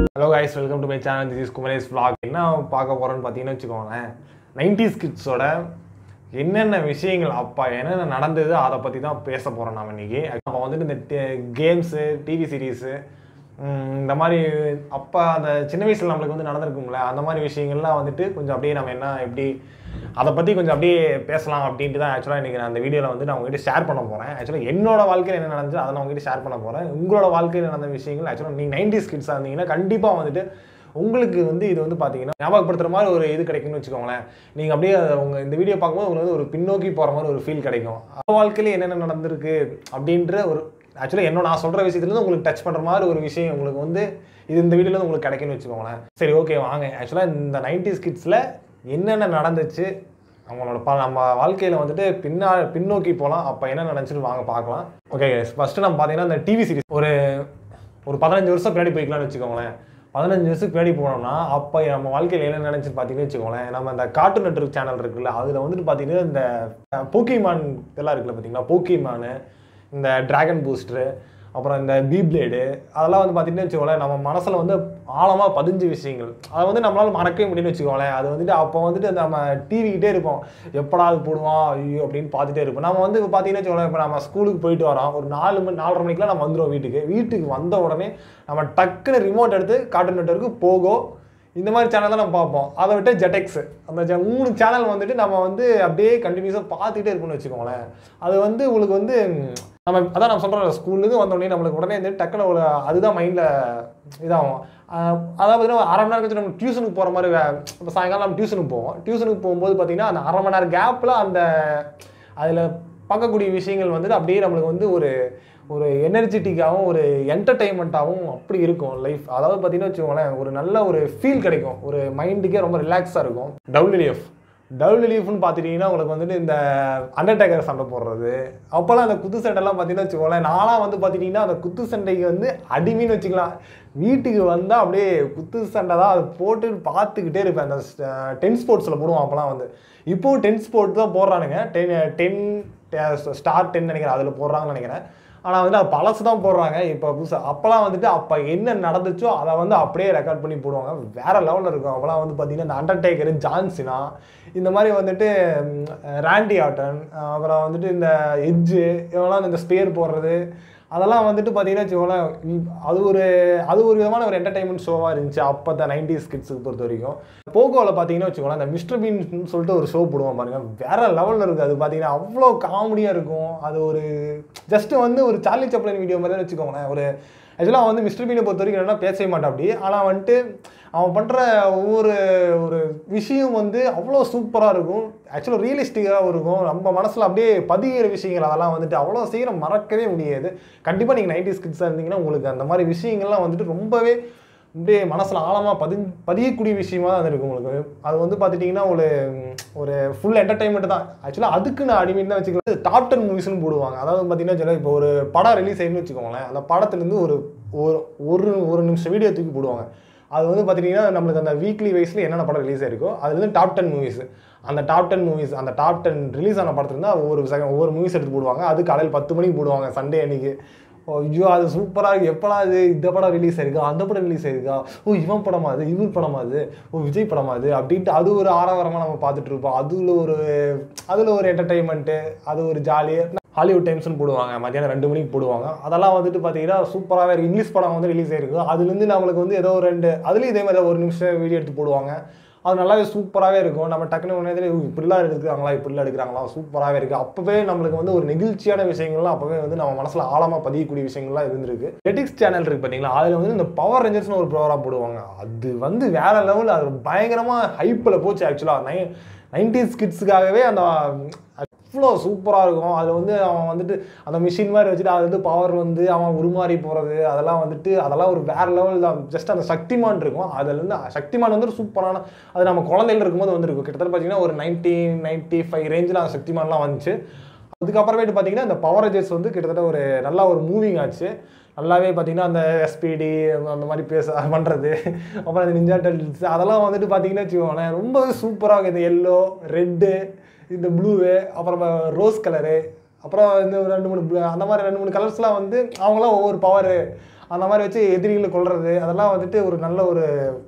hello guys welcome to my channel this is Kumaresh vlog என்ன பார்க்க போகிறோன்னு பார்த்தீங்கன்னு வச்சுக்கோங்களேன் நைன்டிஸ் கிட்ஸோட என்னென்ன விஷயங்கள் அப்பா என்னென்ன நடந்தது அதை பற்றி தான் பேச போகிறோம் நம்ம இன்னைக்கு அப்போ வந்துட்டு இந்த கேம்ஸு டிவி சீரீஸு இந்த மாதிரி அப்போ அந்த சின்ன வயசில் நம்மளுக்கு வந்து நடந்திருக்கும்ல அந்த மாதிரி விஷயங்கள்லாம் வந்துட்டு கொஞ்சம் அப்படியே நம்ம என்ன எப்படி அதை பற்றி கொஞ்சம் அப்படியே பேசலாம் அப்படின்ட்டு தான் ஆக்சுவலாக இன்றைக்கி நான் அந்த வீடியோவில் வந்து நான் உங்ககிட்ட ஷேர் பண்ண போகிறேன் ஆக்சுவலாக என்னோட வாழ்க்கையில் என்ன நடந்துச்சு அதை நான் உங்ககிட்ட ஷேர் பண்ண போகிறேன் உங்களோட வாழ்க்கையில் நடந்த விஷயங்கள் ஆக்சுவலாக நீங்கள் நைன்டிஸ் கிட்ஸாக இருந்தீங்கன்னா கண்டிப்பாக வந்துட்டு உங்களுக்கு வந்து இது வந்து பார்த்தீங்கன்னா ஞாபகப்படுத்துற மாதிரி ஒரு இது கிடைக்கும்னு வச்சுக்கோங்களேன் நீங்கள் அப்படியே அதை உங்க இந்த வீடியோ பார்க்கும்போது உங்களுக்கு வந்து ஒரு பின்னோக்கி போகிற மாதிரி ஒரு ஃபீல் கிடைக்கும் அந்த வாழ்க்கையில் என்னென்ன நடந்திருக்கு அப்படின்ற ஒரு ஆக்சுவலாக என்ன நான் சொல்கிற விஷயத்துலேருந்து உங்களுக்கு டச் பண்ணுற மாதிரி ஒரு விஷயம் உங்களுக்கு வந்து இது இந்த வீடியோவில் உங்களுக்கு கிடைக்கும்னு வச்சுக்கோங்களேன் சரி ஓகே வாங்க ஆக்சுவலாக இந்த நைன்டிஸ் கிட்ஸில் என்னென்ன நடந்துச்சு அவங்களோட ப நம்ம வாழ்க்கையில் வந்துட்டு பின்னா பின்னோக்கி போகலாம் அப்போ என்ன நடந்துச்சுன்னு வாங்க பார்க்கலாம் ஓகே ஃபஸ்ட்டு நம்ம பார்த்தீங்கன்னா இந்த டிவி சீரிஸ் ஒரு ஒரு பதினஞ்சு வருஷம் பின்னாடி போய்க்கலாம்னு வச்சுக்கோங்களேன் பதினஞ்சு வருஷத்துக்கு பின்னாடி போனோம்னா அப்போ நம்ம வாழ்க்கையில் என்ன நினச்சி பார்த்தீங்கன்னு வச்சுக்கோங்களேன் நம்ம இந்த கார்ட்டூன் நெட்வொர்க் சேனல் இருக்குல்ல அதில் வந்துட்டு பார்த்தீங்கன்னா இந்த போக்கிமான் இதெல்லாம் இருக்குல்ல பார்த்தீங்களா போக்கிமானு இந்த டிராகன் பூஸ்டரு அப்புறம் இந்த பீப்ளேடு அதெல்லாம் வந்து பார்த்தீங்கன்னு வச்சுக்கோங்களேன் நம்ம மனசில் வந்து ஆழமாக பதிஞ்ச விஷயங்கள் அதை வந்து நம்மளால் மறக்கவே முடியும்னு வச்சுக்கோங்களேன் அது வந்துட்டு அப்போ வந்துட்டு நம்ம டிவிக்கிட்டே இருப்போம் எப்படா அது போடுவான் ஐயோ அப்படின்னு பார்த்துட்டே இருப்போம் நம்ம வந்து இப்போ பார்த்தீங்கன்னு வச்சுக்கோங்களேன் இப்போ நம்ம ஸ்கூலுக்கு போயிட்டு வரோம் ஒரு நாலு மணி நாலரை மணிக்கெலாம் நம்ம வந்துடுவோம் வீட்டுக்கு வீட்டுக்கு வந்த உடனே நம்ம டக்குன்னு ரிமோட் எடுத்து கார்ட்டூன் நெட்வொர்க்கு போகோ இந்த மாதிரி சேனல் தான் நம்ம பார்ப்போம் அதை விட்டு ஜெடெக்ஸ் அந்த ஜ- மூணு சேனல் வந்துட்டு நம்ம வந்து அப்படியே கண்டினியூஸாக பார்த்துக்கிட்டே இருப்போம்னு வச்சுக்கோங்களேன் அது வந்து உங்களுக்கு வந்து ம், நம்ம அதான் நான் சொல்கிறேன் ஸ்கூல்லேருந்து வந்தோடனே நம்மளுக்கு உடனே வந்து டக்குனு ஒரு அதுதான் மைண்டில் இதாகும் ஆஹ் அதாவது பார்த்தீங்கன்னா அரை மணி நேரம் கழிச்சு நம்ம டியூஷனுக்கு போகிற மாதிரி வே- இப்போ சாயங்காலம் நம்ம டியூஷனுக்கு போவோம் டியூஷனுக்கு போகும்போது பார்த்தீங்கன்னா அந்த அரை மணி நேரம் கேப்பில் அந்த அதில் பார்க்கக்கூடிய விஷயங்கள் வந்துட்டு அப்படியே நம்மளுக்கு வந்து ஒரு ஒரு எனர்ஜெட்டிக்காகவும் ஒரு என்டர்டெயின்மெண்ட்டாகவும் அப்படி இருக்கும் லைஃப் அதாவது பார்த்தீங்கன்னா வச்சுக்கோங்களேன் ஒரு நல்ல ஒரு ஃபீல் கிடைக்கும் ஒரு மைண்டுக்கே ரொம்ப ரிலாக்ஸாக இருக்கும் டவுன்லிஎஃப் டவுன்லிஎஃப்னு பார்த்துட்டிங்கன்னா உங்களுக்கு வந்துட்டு இந்த அண்டர்டேக்கர் சண்டை போடுறது அப்போல்லாம் அந்த குத்து சண்டைலாம் பார்த்தீங்கன்னா வச்சுக்கோங்களேன் நான்லாம் வந்து பார்த்துட்டிங்கன்னா அந்த குத்து சண்டைக்கு வந்து அடிமைன்னு வச்சுக்கலாம் வீட்டுக்கு வந்தால் அப்படியே குத்து சண்டை தான் அது போட்டு பார்த்துக்கிட்டே இருப்பேன் அந்த டென் ஸ்போர்ட்ஸில் போடுவோம் அப்போலாம் வந்து இப்போ டென் ஸ்போர்ட்ஸ் தான் போடுறானுங்க டென் டென் ஸ்டார் டென் நினைக்கிறேன் அதில் போடுறாங்கன்னு நினைக்கிறேன் ஆனால் வந்து அது பழசு தான் போடுறாங்க இப்போ புதுசாக அப்போலாம் வந்துட்டு அப்போ என்ன நடந்துச்சோ அதை வந்து அப்படியே ரெக்கார்ட் பண்ணி போடுவாங்க வேற லெவலில் இருக்கும் அப்போலாம் வந்து பார்த்தீங்கன்னா இந்த அண்டர்டேக்கர் ஜான்சினா இந்த மாதிரி வந்துட்டு ம், ராண்டி ஆட்டன் அப்புறம் வந்துட்டு இந்த எட்ஜு இவங்கெல்லாம் இந்த ஸ்பேர் போடுறது அதெல்லாம் வந்துட்டு பார்த்தீங்கன்னா வச்சுக்கோங்களேன் இ- அது ஒரு அது ஒரு விதமான ஒரு என்டர்டைன்மெண்ட் ஷோவாக இருந்துச்சு அப்போ தான் நைன்டிஸ் கிட்ஸுக்கு பொறுத்த வரைக்கும் போகோவில் பார்த்தீங்கன்னா வச்சுக்கோங்களேன் அந்த மிஸ்டர் பீன் சொல்லிட்டு ஒரு ஷோ போடுவோம் பாருங்க வேற லெவலில் இருக்குது அது பார்த்தீங்கன்னா அவ்வளோ காமெடியாக இருக்கும் அது ஒரு ஜஸ்ட் வந்து ஒரு சார்லி சாப்ளின் வீடியோ மாதிரி தான் வச்சுக்கோங்களேன் ஒரு ஆக்சுவலாக வந்து மிஸ்டர் பீனை பொறுத்த வரைக்கும் என்னன்னா பேசவே மாட்டான் அப்படி ஆனால் வந்துட்டு அவன் பண்ணுற ஒவ்வொரு ஒரு விஷயம் வந்து அவ்வளோ சூப்பராக இருக்கும் ஆக்சுவலாக ரியலிஸ்டிக்காகவும் இருக்கும் நம்ம மனசில் அப்படியே பதிகிற விஷயங்கள் அதெல்லாம் வந்துட்டு அவ்வளோ சீக்கிரம் மறக்கவே முடியாது கண்டிப்பாக நீங்கள் நைன்டி கிட்ஸாக இருந்தீங்கன்னா உங்களுக்கு அந்த மாதிரி விஷயங்கள்லாம் வந்துட்டு ரொம்பவே அப்படியே மனசில் ஆழமாக பதி பதியக்கூடிய விஷயமா தான் இருக்கும் உங்களுக்கு அது வந்து பார்த்துட்டிங்கன்னா ஒரு ஒரு ஃபுல் என்டர்டைன்மெண்ட் தான் ஆக்சுவலாக அதுக்கு நான் அடிமைன்னு தான் வச்சுக்கிறது டாப் டென் மூவிஸ்னு போடுவாங்க அதாவது பார்த்தீங்கன்னா சொல்ல இப்போ ஒரு படம் ரிலீஸ் ஆயிடுன்னு வச்சுக்கோங்களேன் அந்த படத்துலேருந்து ஒரு ஒரு ஒரு ஒரு நிமிஷம் வீடியோ தூக்கி போடுவாங்க அது வந்து பார்த்துட்டிங்கன்னா நம்மளுக்கு அந்த வீக்லி வைஸில் என்னென்ன படம் ரிலீஸ் ஆயிருக்கோ அதுலேருந்து டாப் டென் மூவிஸ் அந்த டாப் டென் மூவிஸ் அந்த டாப் டென் ரிலீஸ் ஆன படத்துலேருந்து ஒவ்வொரு செகண்ட் ஒவ்வொரு மூவிஸ் எடுத்து போடுவாங்க அது காலையில் பத்து மணிக்கு போடுவாங்க சண்டே அன்னைக்கு ஓ, ஐயோ அது சூப்பராக இருக்கு எப்படா அது இந்த படம் ரிலீஸ் ஆயிருக்கா அந்த படம் ரிலீஸ் ஆயிருக்கா ஓ இவன் படமா அது இவர் படமா அது ஓ விஜய் படமா அது அப்படின்ட்டு அது ஒரு ஆரவாரமாக நம்ம பார்த்துட்டு இருப்போம் அதில் ஒரு அதில் ஒரு என்டர்டைன்மெண்ட்டு அது ஒரு ஜாலியாக ஹாலிவுட் டைம்ஸ்னு போடுவாங்க மத்தியானம் ரெண்டு மணிக்கு போடுவாங்க அதெல்லாம் வந்துட்டு பார்த்தீங்கன்னா சூப்பராகவே இருக்குது இங்கிலீஷ் படம் வந்து ரிலீஸ் ஆயிருக்கு அதுலேருந்து நம்மளுக்கு வந்து ஏதோ ஒரு ரெண்டு அதுலேயும் இதே மாதிரி ஒரு நிமிஷம் வீடியோ எடுத்து போடுவாங்க அது நல்லாவே சூப்பராகவே இருக்கும் நம்ம டக்குனு உடனே இப்படிலாம் எடுக்கிறாங்களா இப்படிலாம் எடுக்கிறாங்களா சூப்பராகவே இருக்குது அப்போவே நம்மளுக்கு வந்து ஒரு நெகிழ்ச்சியான விஷயங்கள்லாம் அப்போவே வந்து நம்ம மனசில் ஆழமாக பதியக்கூடிய விஷயங்கள்லாம் இருந்திருக்கு ஜெட்டிக்ஸ் சேனல் இருக்கு பார்த்தீங்களா அதில் வந்து இந்த பவர் ரேஞ்சர்ஸ்னு ஒரு ப்ரோக்ராம் போடுவாங்க அது வந்து வேற லெவல் அது பயங்கரமாக ஹைப்பில் போச்சு ஆக்சுவலாக நை நைன்டிஸ் கிட்ஸுக்காகவே அந்த அவ்வளோ சூப்பராக இருக்கும் அதில் வந்து அவன் வந்துட்டு அந்த மிஷின் மாதிரி வச்சுட்டு அது வந்து பவர் வந்து அவன் உருமாறி போகிறது அதெல்லாம் வந்துட்டு அதெல்லாம் ஒரு வேற லெவல் தான் ஜஸ்ட் அந்த சக்திமான் இருக்கும் அதில் வந்து சக்திமான் வந்து ஒரு சூப்பரான அது நம்ம குழந்தையில இருக்கும்போது வந்துருக்கும் கிட்டத்தட்ட பார்த்தீங்கன்னா ஒரு நைன்டி நைன்ட்டி ஃபைவ் ரேஞ்சில் அந்த சக்திமான்லாம் வந்துச்சு அதுக்கப்புறமேட்டு பார்த்தீங்கன்னா இந்த பவர் ரேஞ்சர்ஸ் வந்து கிட்டத்தட்ட ஒரு நல்லா ஒரு மூவிங் ஆச்சு நல்லாவே பார்த்தீங்கன்னா அந்த எஸ்பிடி அந்த மாதிரி பேச பண்ணுறது அப்புறம் அந்த நிஞ்சா டெல்ஸ் அதெல்லாம் வந்துட்டு பார்த்தீங்கன்னா வச்சுக்கோங்களேன் ரொம்பவே சூப்பராக இருக்குது இந்த எல்லோ ரெட்டு இந்த ப்ளூவு அப்புறம் ரோஸ் கலரு அப்புறம் இந்த ஒரு ரெண்டு மூணு blue- அந்த மாதிரி ரெண்டு மூணு கலர்ஸ்லாம் வந்து அவங்களாம் ஒவ்வொரு பவர் அந்த மாதிரி வச்சு எதிரிகளை கொல்றது அதெல்லாம் வந்துட்டு ஒரு நல்ல ஒரு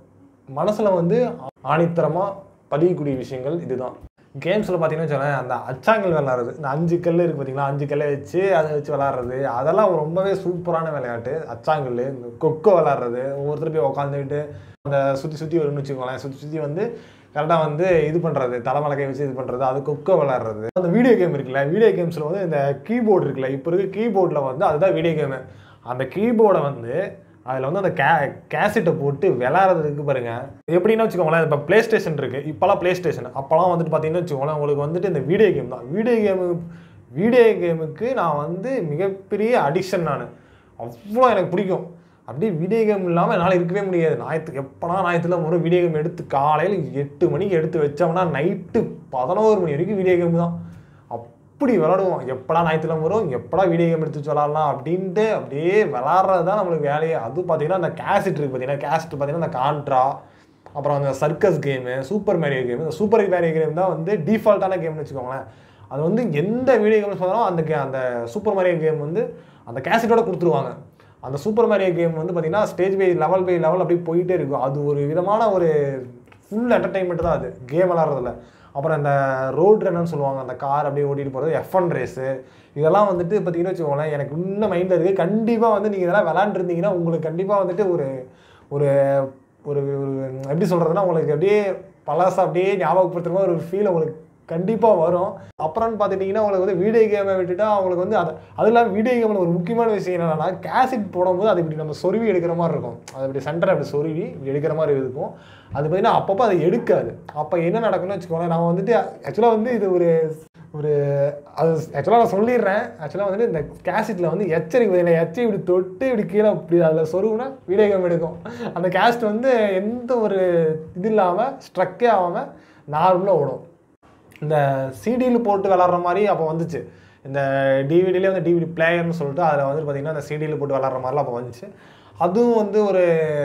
மனசில் வந்து ஆணித்தரமாக பதியக்கூடிய விஷயங்கள் இதுதான் கேம்ஸில் பார்த்தீங்கன்னா வச்சுக்கோங்களேன் அந்த அச்சாங்கல் விளாட்றது இந்த அஞ்சு கல் இருக்குது பார்த்தீங்களா அஞ்சு கல்லை வச்சு அதை வச்சு விளாட்றது அதெல்லாம் ரொம்பவே சூப்பரான விளையாட்டு அச்சாங்கல் இந்த கொக்கோ விளாட்றது ஒவ்வொருத்தர் போய் உட்காந்துக்கிட்டு அந்த சுற்றி சுற்றி வரும்னு வச்சுக்கோங்களேன் சுற்றி சுற்றி வந்து கரெக்டாக வந்து இது பண்ணுறது தலைமலக்கை வச்சு இது பண்ணுறது அது கொக்கோ விளாட்றது அந்த வீடியோ கேம் இருக்குல்ல வீடியோ கேம்ஸில் வந்து இந்த கீபோர்டு இருக்குல்ல இப்போ இருக்க கீபோர்டில் வந்து அதுதான் வீடியோ கேமு அந்த கீபோர்டை வந்து அதில் வந்து அந்த கே கேசட்டை போட்டு விளாட்றதுக்கு பாருங்க எப்படின்னு வச்சுக்கோங்களேன் இப்போ ப்ளே ஸ்டேஷன் இருக்குது இப்போலாம் ப்ளே ஸ்டேஷன் அப்போலாம் வந்துட்டு பார்த்தீங்கன்னு வச்சுக்கோங்களேன் உங்களுக்கு வந்துட்டு இந்த வீடியோ கேம் தான் வீடியோ கேமு வீடியோ கேமுக்கு நான் வந்து மிகப்பெரிய அடிக்ஷன் நான் அவ்வளோ எனக்கு பிடிக்கும் அப்படியே வீடியோ கேம் இல்லாமல் என்னால் இருக்கவே முடியாது ஞாயிற்று எப்போனா ஞாயிற்றுல ஒரு வீடியோ கேம் எடுத்து காலையில் எட்டு மணிக்கு எடுத்து வச்சோம்னா நைட்டு பதினோரு மணி வரைக்கும் வீடியோ கேம் தான் அப்படி விளாடுவோம் எப்படா ஞாயிற்றுக்கிழமை வரும் எப்படா வீடியோ கேம் எடுத்து வச்சு விளாட்லாம் அப்படின்ட்டு அப்படியே விளாட்றது தான் நம்மளுக்கு வேலையே அது பார்த்தீங்கன்னா அந்த கேசட் இருக்குது பார்த்தீங்கன்னா கேசட் பார்த்தீங்கன்னா அந்த கான்ட்ரா அப்புறம் அந்த circus game super Mario game இந்த சூப்பர் மேரியோ கேம் தான் வந்து டிஃபால்ட்டான கேம்னு வச்சுக்கோங்களேன் அது வந்து எந்த வீடியோ கேம் சொன்னாலும் அந்த கே அந்த சூப்பர் மேரியோ கேம் வந்து அந்த கேசட்டோட கொடுத்துருவாங்க அந்த சூப்பர் மேரியோ கேம் வந்து பார்த்தீங்கன்னா stage by level by level அப்படியே போயிட்டே இருக்கும் அது ஒரு விதமான ஒரு ஃபுல் என்டர்டைன்மெண்ட் தான் அது கேம் விளாட்றதுல அப்புறம் இந்த ரோட் ரன்னு சொல்லுவாங்க அந்த கார் அப்படியே ஓட்டிட்டு போகிறது எஃப் ஒன் ரேஸு இதெல்லாம் வந்துட்டு பார்த்தீங்கன்னு வச்சுக்கோங்களேன் எனக்கு இன்னும் மைண்டில் இருக்குது கண்டிப்பாக வந்து நீங்கள் இதெல்லாம் விளாண்டுருந்தீங்கன்னா உங்களுக்கு கண்டிப்பாக வந்துட்டு ஒரு ஒரு ஒரு ஒரு எப்படி சொல்கிறதுனா உங்களுக்கு அப்படியே பழச அப்படியே ஞாபகப்படுத்துற மாதிரி ஒரு ஃபீல் உங்களுக்கு கண்டிப்பாக வரும் அப்புறம்னு பார்த்துட்டிங்கன்னா உங்களுக்கு வந்து வீடியோ கேமை விட்டுட்டா அவங்களுக்கு வந்து அது அது இல்லாமல் வீடியோ கேமில் ஒரு முக்கியமான விஷயம் என்னன்னா கேசட் போடும்போது அது இப்படி நம்ம சொருவி எடுக்கிற மாதிரி இருக்கும் அது இப்படி சென்டரை அப்படி சொருவி இப்படி எடுக்கிற மாதிரி இருக்கும் அது பார்த்தீங்கன்னா அப்பப்போ அது எடுக்காது அப்போ என்ன நடக்கும்னு வச்சுக்கோங்களேன் நம்ம வந்துட்டு ஆக்சுவலாக வந்து இது ஒரு ஒரு அது ஆக்சுவலாக நான் சொல்லிடுறேன் ஆக்சுவலாக வந்துட்டு இந்த கேசட்டில் வந்து எச்சரிக்கை பதில் எச்சை இப்படி தொட்டு இப்படி கீழே இப்படி அதில் சொருகுனா வீடியோ கேம் எடுக்கும் அந்த கேஸ்ட் வந்து எந்த ஒரு இது இல்லாமல் ஸ்ட்ரக்கே ஆகாமல் நார்மலாக ஓடும் இந்த சிடியில் போட்டு விளாட்ற மாதிரி அப்போ வந்துச்சு இந்த டிவிடிலே வந்து டிவிடி பிளேயர்னு சொல்லிட்டு அதில் வந்து பார்த்தீங்கன்னா அந்த சிடியில் போட்டு விளாட்ற மாதிரிலாம் அப்போ வந்துச்சு அதுவும் வந்து ஒரு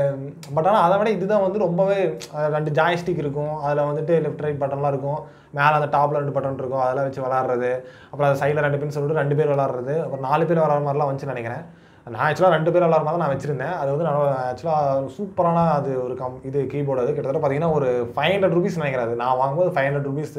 பட் ஆனால் அதை விட இதுதான் வந்து ரொம்பவே அஹ், ரெண்டு ஜாய்ஸ்டிக் இருக்கும் அதில் வந்துட்டு லெஃப்ட் ரைட் பட்டன்லாம் இருக்கும் மேலே அந்த டாப்பில் ரெண்டு பட்டன் இருக்கும் அதெல்லாம் வச்சு விளாட்றது அப்புறம் அது சைடில் ரெண்டு பேர்னு சொல்லிட்டு ரெண்டு பேர் விளாட்றது அப்புறம் நாலு பேர் விளாட்ற மாதிரிலாம் வந்துச்சு நினைக்கிறேன் நான் ஆக்சுவலாக ரெண்டு பேர் விளாட்ற மாதிரி தான் நான் வச்சிருந்தேன் அது வந்து நான் ஆக்சுவலாக சூப்பரான அது ஒரு கம் இது கீபோர்டு அது கிட்டத்தட்ட பார்த்தீங்கன்னா ஒரு ஃபைவ் ஹண்ட்ரட் ருபீஸ் நினைக்கிறேன் அது நான் வாங்கும்போது ஃபைவ் ஹண்ட்ரட் ருபீஸு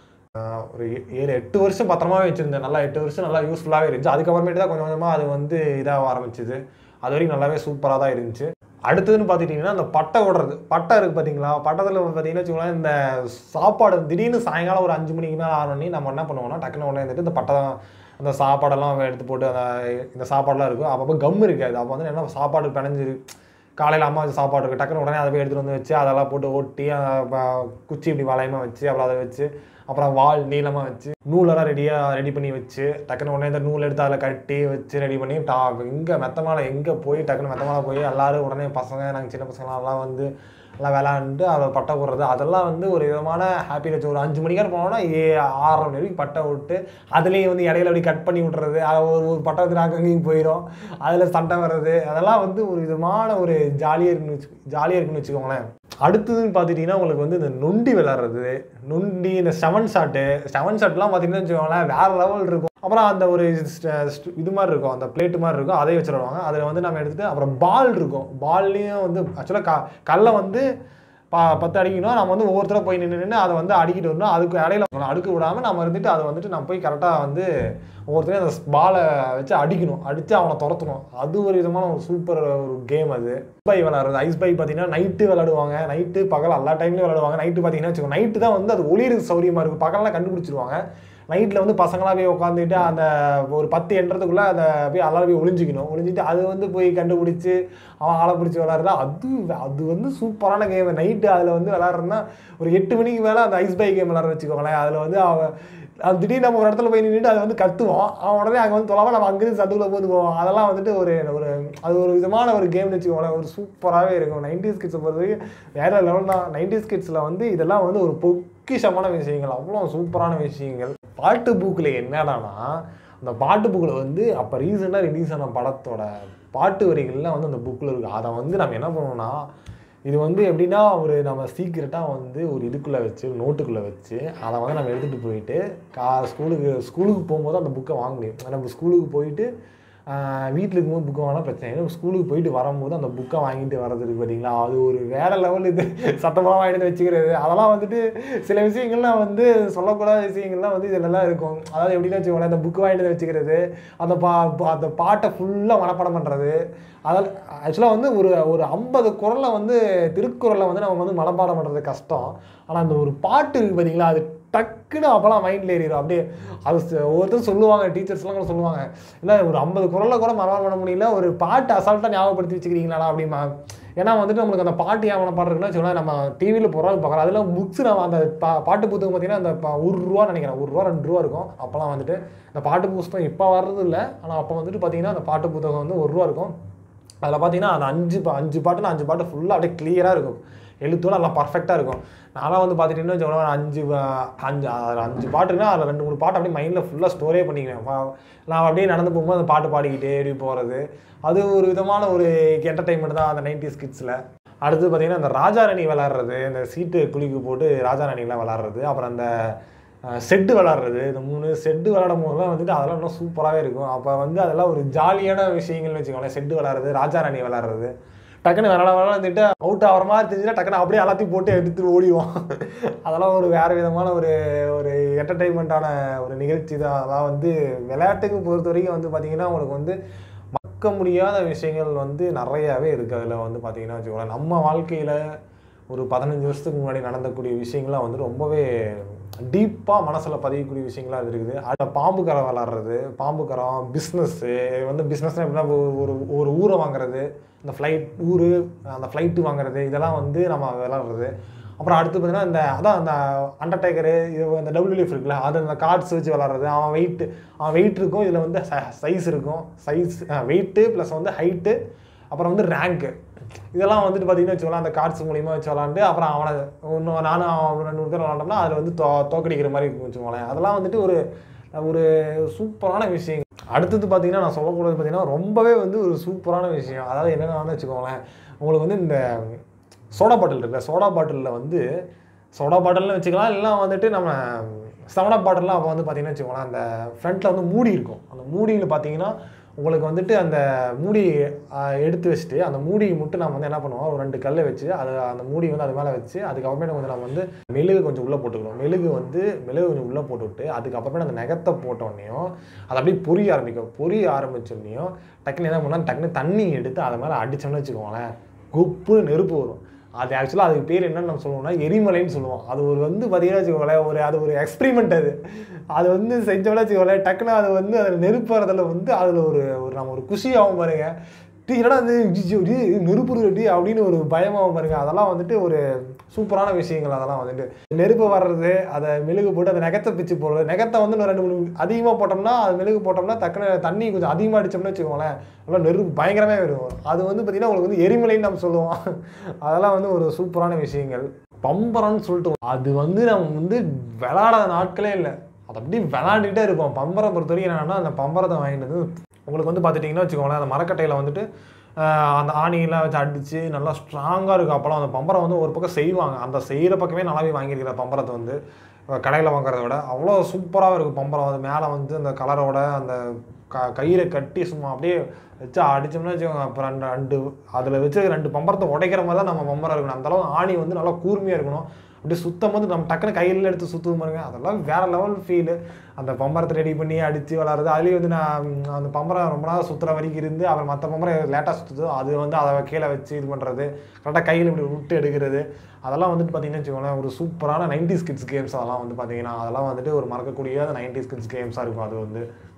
ஒரு ஏ- ஏழு எட்டு வருஷம் பத்திரமாவே வச்சுருந்தேன் நல்லா எட்டு வருஷம் நல்லா யூஸ்ஃபுல்லாகவே இருந்துச்சு அதுக்கப்புறமேட்டு தான் கொஞ்சம் கொஞ்சமாக அது வந்து இதாக ஆரம்பிச்சுது அது வரைக்கும் நல்லாவே சூப்பராக தான் இருந்துச்சு அடுத்ததுன்னு பார்த்துட்டிங்கன்னா அந்த பட்டை ஓடுறது பட்டை இருக்குது பார்த்தீங்களா பட்டத்தில் பார்த்தீங்கன்னா வச்சுக்கோங்களேன் இந்த சாப்பாடு திடீர்னு சாயங்காலம் ஒரு அஞ்சு மணிக்கு மேலே ஆறோன்னே நம்ம என்ன பண்ணுவோம்னா டக்குன்னு உடனே வந்துட்டு இந்த பட்டை அந்த சாப்பாடெல்லாம் எடுத்து போட்டு அந்த இந்த சாப்பாடெல்லாம் இருக்கும் அப்பப்போ கம் இருக்காது அப்போ வந்து என்ன சாப்பாடு பிணைஞ்சு காலையில் அம்மா வச்ச சாப்பாடு இருக்குது டக்குன்னு உடனே அதை போய் எடுத்துகிட்டு வந்து வச்சு அதெல்லாம் போட்டு ஒட்டி அஹ் ப- குச்சி இப்படி வளையமா வச்சு அப்புறம் அதை வச்சு அப்புறம் வால் நீளமாக வச்சு நூலெல்லாம் ரெடியாக ரெடி பண்ணி வச்சு டக்குன்னு உடனே இந்த நூல் எடுத்து அதில் கட்டி வச்சு ரெடி பண்ணி டா இங்கே மெத்த மேலே எங்கே போய் டக்குன்னு மெத்த மேலே போய் எல்லாரும் உடனே பசங்க நாங்கள் சின்ன பசங்களாம் எல்லாம் வந்து எல்லாம் விளாண்டுட்டு அதை பட்டை போடுறது அதெல்லாம் வந்து ஒரு விதமான ஹாப்பினஸ் ஒரு அஞ்சு மணிக்கார போனோம்னா ஏ ஆறரை மணி வரைக்கும் பட்டை விட்டு அதுலேயும் வந்து இடையில அப்படி கட் பண்ணி விட்டுறது அது ஒரு ஒரு பட்டை வந்து நாங்கள் அங்கேயும் போயிடும் அதில் சண்டை வர்றது அதெல்லாம் வந்து ஒரு விதமான ஒரு ஜாலியாக இருக்குன்னு வச்சு ஜாலியாக இருக்குன்னு வச்சுக்கோங்களேன் அடுத்ததுன்னு பார்த்துட்டிங்கன்னா உங்களுக்கு வந்து இந்த நொண்டி விளாட்றது நொண்டி இந்த செவன் ஷாட்டு செவன் ஷாட்லாம் பார்த்தீங்கன்னா வச்சுக்கோங்களேன் வேறு லெவல் இருக்கும் அப்புறம் அந்த ஒரு ஸ்ட- ஸ்ட- இது மாதிரி இருக்கும் அந்த பிளேட்டு மாதிரி இருக்கும் அதை வச்சுருவாங்க அதில் வந்து நம்ம எடுத்துட்டு அப்புறம் பால் இருக்கும் பால்லையும் வந்து ஆக்சுவலாக க கல்லை வந்து பா பத்து அடிக்கணும் நம்ம வந்து ஒவ்வொருத்தர போய் நின்று நின்று அதை வந்து அடிக்கிட்டு வரணும் அதுக்கு இடையில நம்ம அடுக்க விடாமல் நம்ம இருந்துட்டு அதை வந்துட்டு நம்ம போய் கரெக்டாக வந்து ஒவ்வொருத்தரையும் அந்த பாலை வச்சு அடிக்கணும் அடித்து அவனை துரத்தணும் அது ஒரு விதமான ஒரு சூப்பர் ஒரு கேம் அது பை விளாட்றது ஐஸ் பை பார்த்தீங்கன்னா நைட்டு விளாடுவாங்க நைட்டு பகல் எல்லா டைம்லையும் விளாடுவாங்க நைட்டு பார்த்தீங்கன்னா வச்சுக்கோங்க நைட்டு தான் வந்து அது ஒளியிறது சௌரியமாக இருக்கும் பகல்லாம் கண்டுபிடிச்சிருவாங்க நைட்டில் வந்து பசங்களாம் போய் உட்காந்துட்டு அந்த ஒரு பத்து எண்றதுக்குள்ளே அதை போய் எல்லாரும் போய் ஒளிஞ்சிக்கணும் ஒளிஞ்சிட்டு அது வந்து போய் கண்டுபிடிச்சி அவன் ஆளை பிடிச்சி விளாட்றதா அது அது வந்து சூப்பரான கேம் நைட்டு அதில் வந்து விளாட்றதுனா ஒரு எட்டு மணிக்கு மேலே அந்த ஐஸ் பை கேம் விளாட்ற வச்சுக்கோங்களேன் அதில் வந்து அவன் அது திடீர்னு நம்ம ஒரு இடத்துல போய் நின்றுட்டு அதை வந்து கத்துவோம் அவன் உடனே அங்கே வந்து தொலாமல் நம்ம அங்கேருந்து சத்துக்குள்ள போது போவோம் அதெல்லாம் வந்துட்டு ஒரு ஒரு அது ஒரு விதமான ஒரு கேம்னு வச்சுக்கோங்களேன் ஒரு சூப்பராகவே இருக்கும் நைன்டிஸ் கிட்ஸை பொறுத்த வரைக்கும் வேற லெவல் தான் நைன்டிஸ் கிட்ஸில் வந்து இதெல்லாம் வந்து ஒரு பொக்கிஷமான விஷயங்கள் அவ்வளோ சூப்பரான விஷயங்கள் பாட்டு புக்கில் என்னடானா அந்த பாட்டு புக்கில் வந்து அப்போ ரீசெண்டாக ரிலீஸ் ஆன படத்தோட பாட்டு வரிகள்லாம் வந்து அந்த புக்கில் இருக்குது அதை வந்து நம்ம என்ன பண்ணோம்னா இது வந்து எப்படின்னா ஒரு நம்ம சீக்கிரட்டாக வந்து ஒரு இதுக்குள்ளே வச்சு நோட்டுக்குள்ளே வச்சு அதை வந்து நம்ம எடுத்துகிட்டு போயிட்டு கா ஸ்கூலுக்கு ஸ்கூலுக்கு போகும்போது அந்த புக்கை வாங்க முடியும் நம்ம ஸ்கூலுக்கு போயிட்டு வீட்டில் இருக்கும்போது புக்கை வாங்கினா பிரச்சனை இல்லை ஸ்கூலுக்கு போயிட்டு வரும்போது அந்த புக்கை வாங்கிட்டு வர்றது இருக்கு பார்த்தீங்களா அது ஒரு வேற லெவல் இது சத்தமாக வாங்கிட்டு வச்சுக்கிறது அதெல்லாம் வந்துட்டு சில விஷயங்கள்லாம் வந்து சொல்லக்கூடாத விஷயங்கள்லாம் வந்து இதுலலாம் இருக்கும் அதாவது எப்படின்னு வச்சுக்கோங்களேன் அந்த புக் வாங்கிட்டு வந்து வச்சுக்கிறது அந்த பா பா- அந்த பாட்டை ஃபுல்லாக மனப்பாடம் பண்ணுறது அதில் ஆக்சுவலாக வந்து ஒரு ஒரு ஐம்பது குரலை வந்து திருக்குறளை வந்து நம்ம வந்து மனப்பாடம் பண்ணுறது கஷ்டம் ஆனால் அந்த ஒரு பாட்டு இருக்குது பார்த்தீங்களா அது டக்குன்னு அப்போலாம் மைண்டில் ஏறிடும் அப்படியே அது ச- ஒவ்வொருத்தரும் சொல்லுவாங்க டீச்சர்ஸ்லாம் கூட சொல்லுவாங்க இல்லை ஒரு ஐம்பது குரலை கூட மனப்பாடம் பண்ண முடியல ஒரு பாட்டு அசால்ட்டாக ஞாபகப்படுத்தி வச்சுக்கிறீங்களாடா அப்படிமா ஏன்னா வந்துட்டு நம்மளுக்கு அந்த பாட்டு ஞாபகம் பாடுறதுன்னா வச்சுக்கோங்களேன் நம்ம டிவியில் போகிறோம் பார்க்குறோம் அதில் புக்ஸ் நம்ம அந்த பா பாட்டு புத்தகம் பார்த்தீங்கன்னா அந்த ப- ஒரு ரூபா நினைக்கிறேன் ஒரு ரூபா ரெண்டு ரூபா இருக்கும் அப்போலாம் வந்துட்டு அந்த பாட்டு புத்தகம் இப்போ வர்றது இல்லை ஆனால் அப்போ வந்துட்டு பார்த்தீங்கன்னா அந்த பாட்டு புத்தகம் வந்து ஒரு ரூபா இருக்கும் அதில் பார்த்தீங்கன்னா அந்த அஞ்சு பா அஞ்சு பாட்டுனா அஞ்சு பாட்டு ஃபுல்லாக அப்படியே கிளியராக இருக்கும் எழுத்தோட எல்லாம் பர்ஃபெக்டாக இருக்கும் நான்லாம் வந்து பார்த்துட்டீங்கன்னா வச்சுக்கோங்களேன் அஞ்சு பா- அஞ்சு அதில் அஞ்சு பாட்டுன்னா அதில் ரெண்டு மூணு பாட்டு அப்படியே மைண்டில் ஃபுல்லாக ஸ்டோரே பண்ணிக்குவேன் வா- நான் அப்படியே நடந்து போகும்போது அந்த பாட்டு பாடிக்கிட்டே அப்படி போகிறது அது ஒரு விதமான ஒரு என்டர்டைன்மெண்ட் தான் அந்த நைன்டிஸ் கிட்ஸில் அடுத்து பார்த்தீங்கன்னா இந்த ராஜா ராணி விளாட்றது இந்த சீட்டு குலுக்கி போட்டு ராஜா ராணிலாம் விளாட்றது அப்புறம் அந்த செட்டு விளாட்றது இந்த மூணு செட்டு விளாடும் போதெல்லாம் வந்துட்டு அதெல்லாம் இன்னும் சூப்பராகவே இருக்கும் அப்போ வந்து அதெல்லாம் ஒரு ஜாலியான விஷயங்கள்னு வச்சுக்கோங்களேன் செட்டு விளாட்றது ராஜா ராணி விளாட்றது டக்குன்னு விளாட விளாண்டுட்டு அவுட் ஆகிற மாதிரி தெரிஞ்சுன்னா டக்குன்னு அப்படியே எல்லாத்தையும் போட்டு எடுத்துட்டு ஓடிடுவோம் அதெல்லாம் ஒரு வேறு விதமான ஒரு ஒரு என்டர்டெயின்மெண்ட்டான ஒரு நிகழ்ச்சி தான் அதான் வந்து விளையாட்டுக்கு பொறுத்த வரைக்கும் வந்து பார்த்தீங்கன்னா உங்களுக்கு வந்து மறக்க முடியாத விஷயங்கள் வந்து நிறையாவே இருக்குது அதில் வந்து பார்த்தீங்கன்னா வச்சுக்கோங்களேன் நம்ம வாழ்க்கையில் ஒரு பதினஞ்சு வருஷத்துக்கு முன்னாடி நடந்தக்கூடிய விஷயங்கள்லாம் வந்து ரொம்பவே டீப்பாக மனசில் பதியக்கூடிய விஷயங்களாக அது இருக்குது அடுத்த பாம்பு கரம் விளாட்றது பாம்பு கரம் பிஸ்னஸ்ஸு வந்து பிஸ்னஸ்னால் எப்படின்னா ஒரு- ஒரு ஒரு ஊரை வாங்குறது இந்த ஃப்ளைட் ஊர் அந்த ஃப்ளைட்டு வாங்குறது இதெல்லாம் வந்து நம்ம விளாட்றது அப்புறம் அடுத்து பார்த்தீங்கன்னா இந்த அதான் அந்த அண்டர்டேக்கரு இது இந்த டபிள்யூஎஃப் இருக்குல்ல அது அந்த கார்ட்ஸ் வச்சு விளாட்றது அவன் வெயிட் அவன் வெயிட் இருக்கும் இதில் வந்து சைஸ் இருக்கும் சைஸ் வெயிட்டு ப்ளஸ் வந்து ஹைட்டு அப்புறம் வந்து ரேங்க்கு இதெல்லாம் வந்துட்டு பார்த்தீங்கன்னா வச்சுக்கோங்களேன் அந்த கார்ட்ஸ் மூலியமா வச்சு விளாண்டு அப்புறம் அவனை இன்னும் நானும் அவன் ரெண்டு மூணு பேர் விளாண்டோம்னா அதில் வந்து தோ தோக்கடிக்கிற மாதிரி இருக்கும் வச்சுக்கோங்களேன் அதெல்லாம் வந்துட்டு ஒரு ஒரு சூப்பரான விஷயம் அடுத்தது பார்த்தீங்கன்னா நான் சொல்லக்கூடாது பார்த்தீங்கன்னா ரொம்பவே வந்து ஒரு சூப்பரான விஷயம் அதாவது என்னென்னு வச்சுக்கோங்களேன் உங்களுக்கு வந்து இந்த சோடா பாட்டில் இருக்குல்ல சோடா பாட்டிலில் வந்து சோடா பாட்டில்னு வச்சுக்கலாம் இல்லைனா வந்துட்டு நம்ம செவனா பாட்டில்லாம் அப்போ வந்து பார்த்தீங்கன்னா வச்சுக்கோங்களேன் அந்த ஃப்ரண்ட்டில் வந்து மூடி இருக்கும் அந்த மூடியில் பார்த்தீங்கன்னா உங்களுக்கு வந்துட்டு அந்த மூடி ஆஹ், எடுத்து வச்சுட்டு அந்த மூடி மட்டும் நம்ம வந்து என்ன பண்ணுவோம் ஒரு ரெண்டு கல்லை வச்சு அது அந்த மூடி வந்து அது மேலே வச்சு அதுக்கப்புறமேட்டு வந்து நம்ம வந்து மெழுகு கொஞ்சம் உள்ளே போட்டுக்கணும் மெழுகு வந்து மெழுகு கொஞ்சம் உள்ளே போட்டுவிட்டு அதுக்கப்புறமேட்டு அந்த நகத்தை போட்டோடனையும் அது அப்படியே பொரிய ஆரம்பிக்கும் பொரிய ஆரம்பிச்சோடனையும் டக்குன்னு என்ன பண்ணால் டக்குன்னு தண்ணி எடுத்து அதை மேலே அடிச்சோம்னு வச்சுக்கோங்களேன் குப்பு நெருப்பு வரும் அது ஆக்சுவலாக அதுக்கு பேர் என்னன்னு நம்ம சொல்லுவோம்னா எரிமலைன்னு சொல்லுவோம் அது ஒரு வந்து பார்த்தீங்கன்னா வச்சுக்கோங்களேன் ஒரு அது ஒரு எக்ஸ்பிரிமெண்ட் அது அது வந்து செஞ்சோம்னா வச்சுக்கோங்களேன் டக்குன்னு அது வந்து அதில் நெருப்பு வரதுல வந்து அதில் ஒரு ஒரு நம்ம ஒரு குஷி ஆகும் பாருங்க டீ என்னடா அது நெருப்பு ரெடி அப்படின்னு ஒரு பயமாகும் பாருங்க அதெல்லாம் வந்துட்டு ஒரு சூப்பரான விஷயங்கள் அதெல்லாம் வந்துட்டு நெருப்பு வர்றது அதை மெழுகு போட்டு அதை நகத்தை பிச்சு போடுறது நகத்தை வந்து இன்னும் ரெண்டு மூணு அதிகமாக போட்டோம்னா அது மெழுகு போட்டோம்னா டக்குன்னு தண்ணி கொஞ்சம் அதிகமாக அடிச்சோம்னு வச்சுக்கோங்களேன் நல்லா நெருப்பு பயங்கரமே வரும் அது வந்து பார்த்திங்கன்னா உங்களுக்கு வந்து எரிமலைன்னு நம்ம சொல்லுவோம் அதெல்லாம் வந்து ஒரு சூப்பரான விஷயங்கள் பம்பரம்னு சொல்லிட்டு அது வந்து நம்ம வந்து விளாடாத நாட்களே இல்லை அது அப்படியே விளாண்டுக்கிட்டே இருப்போம் பம்பரம் பொறுத்த வரைக்கும் என்னன்னா அந்த பம்பரத்தை வாங்கிட்டு வந்து உங்களுக்கு வந்து பார்த்துட்டிங்கன்னா வச்சுக்கோங்களேன் அந்த மரக்கட்டையில் வந்துட்டு ஆஹ், அந்த ஆணியெல்லாம் வச்சு அடித்து நல்லா ஸ்ட்ராங்காக இருக்கும் அப்போலாம் அந்த பம்பரம் வந்து ஒரு பக்கம் செய்வாங்க அந்த செய்கிற பக்கமே நல்லாவே வாங்கியிருக்கிற பம்பரத்தை வந்து கடையில் வாங்குறத விட அவ்வளோ சூப்பராக இருக்கும் பம்பரம் அது மேலே வந்து அந்த கலரோட அந்த க கயிறை கட்டி சும்மா அப்படியே வச்சு அடிச்சோம்னா வச்சுக்கோங்க அப்புறம் ரெண்டு ரெண்டு அதில் வச்சு ரெண்டு பம்பரத்தை உடைக்கிற மாதிரி தான் நம்ம பம்பரம் இருக்கணும் அந்த அளவு ஆணி வந்து நல்லா கூர்மையாக இருக்கணும் அப்படியே சுத்தம் வந்து நம்ம டக்குன்னு கையில் எடுத்து சுற்றுவோம் பாருங்க அதெல்லாம் வேற லெவல் ஃபீலு அந்த பம்பரத்தை ரெடி பண்ணி அடித்து விளாட்றது அதுலேயும் வந்து நான் ம், அந்த பம்பரம் ரொம்ப நாள் சுற்றுற வரைக்கும் இருந்து அப்புறம் மற்ற பம்பரம் லேட்டாக சுற்றுதோ அது வந்து அதை கீழே வச்சு இது பண்ணுறது கரெக்டாக கையில் இப்படி விட்டு எடுக்கிறது அதெல்லாம் வந்துட்டு பார்த்தீங்கன்னா வச்சுக்கோங்களேன் ஒரு சூப்பரான நைன்டிஸ் கிட்ஸ் கேம்ஸ் அதெல்லாம் வந்து பார்த்தீங்கன்னா அதெல்லாம் வந்துட்டு ஒரு மறக்கக்கூடிய நைன்டிஸ் கிட்ஸ் கேம்ஸாக இருக்கும் அது வந்து